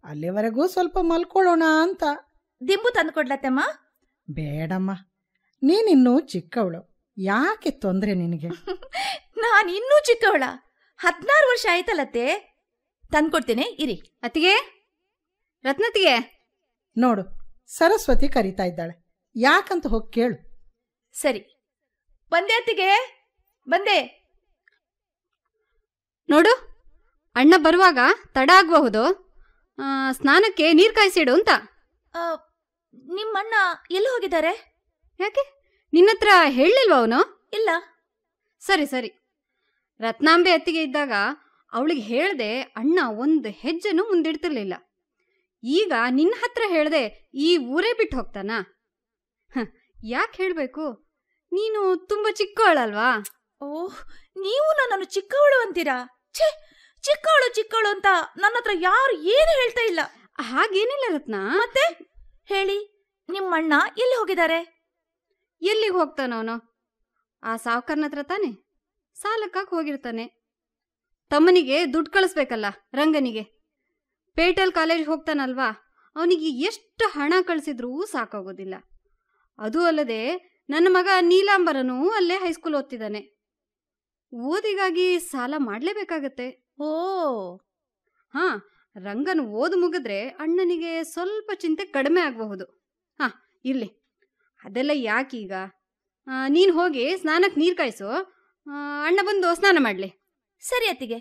ಅಲ್ಲಿವರೆಗೂ ಸ್ವಲ್ಪ ಮಲ್ಕೊಳ್ಳೋಣ ಅಂತ ದಿಂಬು ತಂದು ಕೊಡ್ಲತ್ತಮ್ಮ ಬೇಡಮ್ಮ ನೀನಿನ್ನೂ ಚಿಕ್ಕವಳು ಯಾಕೆ ತೊಂದರೆ ನಿನಗೆ ನಾನ್ ಇನ್ನೂ ಚಿಕ್ಕವಳ ಹದ್ನಾರು ವರ್ಷ ಆಯ್ತಲ್ಲತ್ತೆ ತಂದ್ಕೊಡ್ತೇನೆ ಇರಿ ಅತ್ತಿಗೆ ರತ್ನತಿಗೆ ನೋಡು ಸರಸ್ವತಿ ಕರಿತಾ ಇದ್ದಾಳೆ ಯಾಕಂತ ಹೋಗಿ ಕೇಳು ಸರಿ ಬಂದೆ ಅತ್ತಿಗೆ ಬಂದೆ ನೋಡು ಅಣ್ಣ ಬರುವಾಗ ತಡ ಆಗಬಹುದು ಸ್ನಾನಕ್ಕೆ ನೀರು ಕಾಯಿಸಿಡು ಅಂತ ಆ, ನಿಮ್ಮಣ್ಣ ಎಲ್ಲಿ ಹೋಗಿದ್ದಾರೆ ಯಾಕೆ ನಿನ್ನತ್ರ ಹೇಳಲಿಲ್ವ ಅವನು ಇಲ್ಲ ಸರಿ ಸರಿ ರತ್ನಾಂಬೆ ಅತ್ತಿಗೆ ಇದ್ದಾಗ ಅವಳಿಗೆ ಹೇಳ್ದೆ ಅಣ್ಣ ಒಂದು ಹೆಜ್ಜೆನೂ ಮುಂದಿಡ್ತಿರ್ಲಿಲ್ಲ ಈಗ ನಿನ್ನ ಹತ್ರ ಹೇಳ್ದೆ ಈ ಊರೇ ಬಿಟ್ಟು ಹೋಗ್ತಾನಾ ಯಾಕೆ ಹೇಳಬೇಕು ನೀನು ತುಂಬ ಚಿಕ್ಕವಳಲ್ವಾ ಓಹ್ ನೀವು ನನ್ನನ್ನು ಚಿಕ್ಕವಳು ಅಂತೀರಾ ಛೇ ಚಿಕ್ಕವಳು ಚಿಕ್ಕವಳು ಅಂತ ನನ್ನ ಹತ್ರ ಯಾರು ಏನು ಹೇಳ್ತಾ ಇಲ್ಲ ಹಾಗೇನಿಲ್ಲ ರತ್ನ ಮತ್ತೆ ಹೇಳಿ ನಿಮ್ಮಣ್ಣ ಎಲ್ಲಿ ಹೋಗಿದ್ದಾರೆ ಎಲ್ಲಿಗೆ ಹೋಗ್ತಾನವನು ಆ ಸಾವುಕಾರನ ಹತ್ರ ತಾನೆ ಸಾಲಕ್ಕಾಗಿ ಹೋಗಿರ್ತಾನೆ ತಮ್ಮನಿಗೆ ದುಡ್ಡು ಕಳಿಸ್ಬೇಕಲ್ಲ ರಂಗನಿಗೆ ಪೇಟೆಲ್ ಕಾಲೇಜ್ ಹೋಗ್ತಾನಲ್ವಾ ಅವನಿಗೆ ಎಷ್ಟು ಹಣ ಕಳಿಸಿದ್ರೂ ಸಾಕಾಗೋದಿಲ್ಲ ಅದು ಅಲ್ಲದೆ ನನ್ನ ಮಗ ನೀಲಾಂಬರನು ಅಲ್ಲೇ ಹೈಸ್ಕೂಲ್ ಓದ್ತಿದ್ದಾನೆ ಓದಿಗಾಗಿ ಸಾಲ ಮಾಡಲೇಬೇಕಾಗತ್ತೆ ಓ ಹಾ ರಂಗನ್ ಓದು ಮುಗಿದ್ರೆ ಅಣ್ಣನಿಗೆ ಸ್ವಲ್ಪ ಚಿಂತೆ ಕಡಿಮೆ ಆಗಬಹುದು ಹಾ ಇರ್ಲಿ ಅದೆಲ್ಲ ಯಾಕೀಗ ಆ, ನೀನ್ ಹೋಗಿ ಸ್ನಾನಕ್ಕೆ ನೀರು ಕಾಯಿಸು ಆ, ಅಣ್ಣ ಬಂದು ಸ್ನಾನ ಮಾಡಲಿ ಸರಿ ಅತ್ತಿಗೆ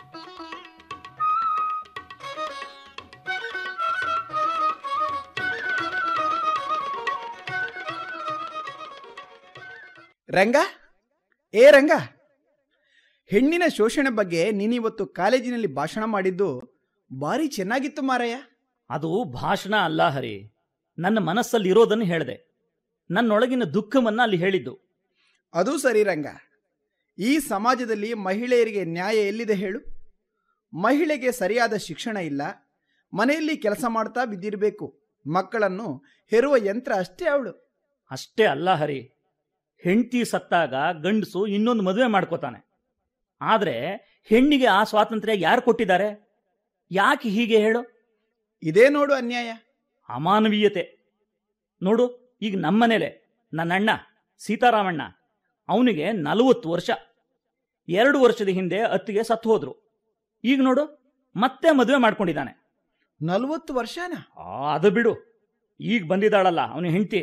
ರಂಗ ಏ ರಂಗ ಹೆಣ್ಣಿನ ಶೋಷಣೆ ಬಗ್ಗೆ ನೀನಿವತ್ತು ಕಾಲೇಜಿನಲ್ಲಿ ಭಾಷಣ ಮಾಡಿದ್ದು ಭಾರಿ ಚೆನ್ನಾಗಿತ್ತು ಮಾರಯ್ಯ ಅದು ಭಾಷಣ ಅಲ್ಲ ಹರಿ ನನ್ನ ಮನಸ್ಸಲ್ಲಿ ಇರೋದನ್ನು ಹೇಳಿದೆ ನನ್ನೊಳಗಿನ ದುಃಖವನ್ನ ಅಲ್ಲಿ ಹೇಳಿದ್ದು ಅದು ಸರಿ ರಂಗ ಈ ಸಮಾಜದಲ್ಲಿ ಮಹಿಳೆಯರಿಗೆ ನ್ಯಾಯ ಎಲ್ಲಿದೆ ಹೇಳು ಮಹಿಳೆಗೆ ಸರಿಯಾದ ಶಿಕ್ಷಣ ಇಲ್ಲ ಮನೆಯಲ್ಲಿ ಕೆಲಸ ಮಾಡ್ತಾ ಬಿದ್ದಿರಬೇಕು ಮಕ್ಕಳನ್ನು ಹೆರುವ ಯಂತ್ರ ಅಷ್ಟೇ ಅವಳು ಅಷ್ಟೇ ಅಲ್ಲ ಹರಿ ಹೆಂಡತಿ ಸತ್ತಾಗ ಗಂಡಸು ಇನ್ನೊಂದು ಮದುವೆ ಮಾಡ್ಕೋತಾನೆ ಆದ್ರೆ ಹೆಣ್ಣಿಗೆ ಆ ಸ್ವಾತಂತ್ರ್ಯ ಯಾರು ಕೊಟ್ಟಿದ್ದಾರೆ ಯಾಕೆ ಹೀಗೆ ಹೇಳು ಇದೇ ನೋಡು ಅನ್ಯಾಯ ಅಮಾನವೀಯತೆ ನೋಡು ಈಗ ನಮ್ಮನೇಲೆ ನನ್ನ ಅಣ್ಣ ಸೀತಾರಾಮಣ್ಣ ಅವನಿಗೆ ನಲವತ್ತು ವರ್ಷ ಎರಡು ವರ್ಷದ ಹಿಂದೆ ಅತ್ತಿಗೆ ಸತ್ತು ಹೋದ್ರು ಈಗ ನೋಡು ಮತ್ತೆ ಮದುವೆ ಮಾಡ್ಕೊಂಡಿದ್ದಾನೆ ನಲವತ್ತು ವರ್ಷನ ಆ, ಅದು ಬಿಡು ಈಗ ಬಂದಿದ್ದಾಳಲ್ಲ ಅವನ ಹೆಂಡತಿ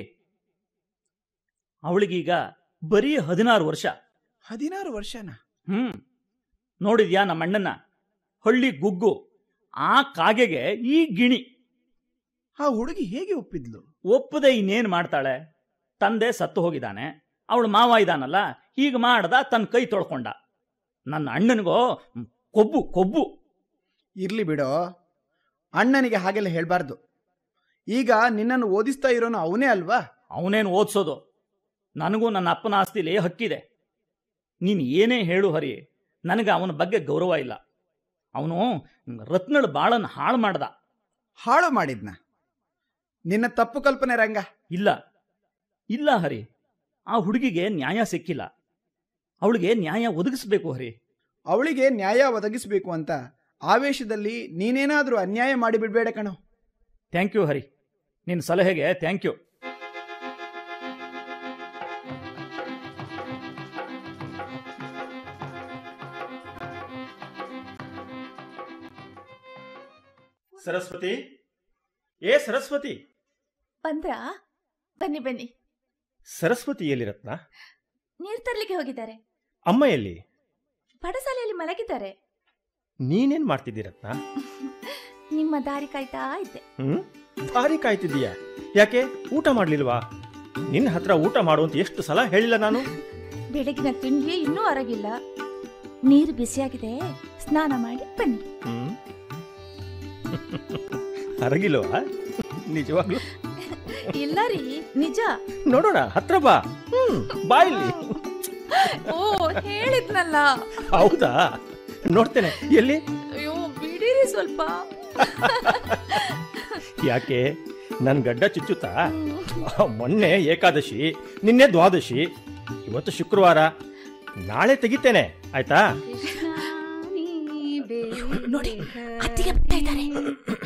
ಅವಳಿಗೀಗ ಬರೀ ಹದಿನಾರು ವರ್ಷ ಹದಿನಾರು ವರ್ಷನ ಹ್ಮ್ ನೋಡಿದ್ಯಾ ನಮ್ಮ ಅಣ್ಣನ ಹಳ್ಳಿ ಗುಗ್ಗು ಆ ಕಾಗೆಗೆ ಈ ಗಿಣಿ ಆ ಹುಡುಗಿ ಹೇಗೆ ಒಪ್ಪಿದ್ಲು ಒಪ್ಪದೆ ಇನ್ನೇನ್ ಮಾಡ್ತಾಳೆ ತಂದೆ ಸತ್ತು ಹೋಗಿದ್ದಾನೆ ಅವಳು ಮಾವ ಇದಾನಲ್ಲ ಹೀಗೆ ಮಾಡ್ದ ತನ್ನ ಕೈ ತೊಳ್ಕೊಂಡ ನನ್ನ ಅಣ್ಣನಿಗೋ ಹ್ಮ್, ಕೊಬ್ಬು ಕೊಬ್ಬು ಇರ್ಲಿ ಬಿಡೋ ಅಣ್ಣನಿಗೆ ಹಾಗೆಲ್ಲ ಹೇಳ್ಬಾರ್ದು ಈಗ ನಿನ್ನನ್ನು ಓದಿಸ್ತಾ ಇರೋನು ಅವನೇ ಅಲ್ವಾ ಅವನೇನು ಓದಿಸೋದು ನನಗೂ ನನ್ನ ಅಪ್ಪನ ಆಸ್ತಿಲಿ ಹಕ್ಕಿದೆ ನೀನು ಏನೇ ಹೇಳು ಹರಿ ನನಗೆ ಅವನ ಬಗ್ಗೆ ಗೌರವ ಇಲ್ಲ ಅವನು ರತ್ನಳ ಬಾಳನ್ನು ಹಾಳು ಮಾಡ್ದ ಹಾಳು ಮಾಡಿದ್ನ ನಿನ್ನ ತಪ್ಪು ಕಲ್ಪನೆ ರಂಗ ಇಲ್ಲ ಇಲ್ಲ ಹರಿ ಆ ಹುಡುಗಿಗೆ ನ್ಯಾಯ ಸಿಕ್ಕಿಲ್ಲ ಅವಳಿಗೆ ನ್ಯಾಯ ಒದಗಿಸ್ಬೇಕು ಹರಿ ಅವಳಿಗೆ ನ್ಯಾಯ ಒದಗಿಸಬೇಕು ಅಂತ ಆವೇಶದಲ್ಲಿ ನೀನೇನಾದ್ರೂ ಅನ್ಯಾಯ ಮಾಡಿಬಿಡ್ಬೇಡ ಕಣೋ ಥ್ಯಾಂಕ್ ಯು ಹರಿ ನಿನ್ನ ಸಲಹೆಗೆ ಥ್ಯಾಂಕ್ ಯು ಸರಸ್ವತಿ ಏ ಸರಸ್ವತಿ ಬಂದ್ರಾ ಬನ್ನಿ ಬನ್ನಿ ಸರಸ್ವತಿ ಎಲ್ಲಿ ರತ್ನ ನೀರ್ ತರ್ಲಿಕ್ಕೆ ಹೋಗಿದ್ದಾರೆ ಅಮ್ಮ ಎಲ್ಲಿ ಪಡಸಾಲೆಯಲ್ಲಿ ಮಲಗಿದ್ದಾರೆ ನೀನೇನ್ ಮಾಡ್ತಿದ್ದಿ ರತ್ನ ನಿಮ್ಮ ದಾರಿ ಕಾಯ್ತಾ ಇದ್ದೆ ಹ್ಮ್ ದಾರಿ ಕಾಯ್ತಿದ್ದೀಯ ಯಾಕೆ ಊಟ ಮಾಡ್ಲಿಲ್ವಾ ನಿನ್ನ ಹತ್ರ ಊಟ ಮಾಡು ಅಂತ ಎಷ್ಟು ಸಲ ಹೇಳಿಲ್ಲ ನಾನು ಬೆಳಗಿನ ತಿಂಡಿಯೇ ಇನ್ನೂ ಅರಗಿಲ್ಲ ನೀರು ಬಿಸಿಯಾಗಿದೆ ಸ್ನಾನ ಮಾಡಿ ಬನ್ನಿ ಹ್ಮ್ ಅರಗಿಲ್ವಾ ನಿಜವಾಗ್ಲು ಇಲ್ಲ ರೀ ನಿಜ ನೋಡೋಣ ಹತ್ರ ಬಾ ಹ್ಮ್ ಬಾ ಇಲ್ಲಿ ಓ ಹೇಳಿದ್ನಲ್ಲ ಹೌದಾ ನೋಡ್ತೇನೆ ಎಲ್ಲಿ ಅಯ್ಯೋ ಬಿಡಿರಿ ಸ್ವಲ್ಪ ಯಾಕೆ ನನ್ ಗಡ್ಡ ಚುಚ್ಚುತ್ತಾ ಮೊನ್ನೆ ಏಕಾದಶಿ ನಿನ್ನೆ ದ್ವಾದಶಿ ಇವತ್ತು ಶುಕ್ರವಾರ ನಾಳೆ ತೆಗಿತೇನೆ ಆಯ್ತಾ